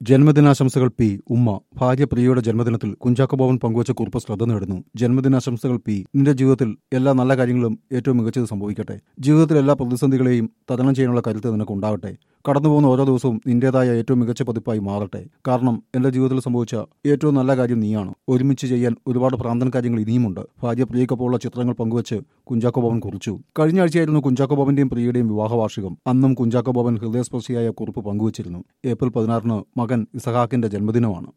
ജന്മദിനാശംസകൾ പി ഉമ്മ ഭാര്യ പ്രിയയുടെ ജന്മദിനത്തിൽ കുഞ്ചാക്കോ ബോബൻ പങ്കുവച്ച കുറിപ്പ് ശ്രദ്ധ നേടുന്നു ജന്മദിനാശംസകൾ പി നിന്റെ ജീവിതത്തിൽ എല്ലാ നല്ല കാര്യങ്ങളും ഏറ്റവും മികച്ചത് സംഭവിക്കട്ടെ ജീവിതത്തിൽ എല്ലാ പ്രതിസന്ധികളെയും തരണം ചെയ്യാനുള്ള കരുത്ത് നിനക്ക് ഉണ്ടാകട്ടെ കടന്നുപോകുന്ന ഓരോ ദിവസവും നിന്റേതായ ഏറ്റവും മികച്ച പതിപ്പായി മാറട്ടെ കാരണം എന്റെ ജീവിതത്തിൽ സംഭവിച്ച ഏറ്റവും നല്ല കാര്യം നീയാണ് ഒരുമിച്ച് ചെയ്യാൻ ഒരുപാട് പ്രാന്തൻ കാര്യങ്ങൾ ഇനിയുമുണ്ട് ഭാര്യ പ്രിയക്കൊപ്പമുള്ള ചിത്രങ്ങൾ പങ്കുവച്ച് കുഞ്ചാക്കോ ബോബൻ കുറിച്ചു കഴിഞ്ഞ ആഴ്ചയായിരുന്നു കുഞ്ചാക്കോ ബോബന്റെയും പ്രിയയുടെയും വിവാഹ വാർഷികം അന്നും കുഞ്ചാക്കോ ബോബൻ ഹൃദയസ്പർശിയായ കുറിപ്പ് പങ്കുവച്ചിരുന്നു ഏപ്രിൽ പതിനാറിന് മകൻ ഇസഹാക്കിന്റെ ജന്മദിനമാണ്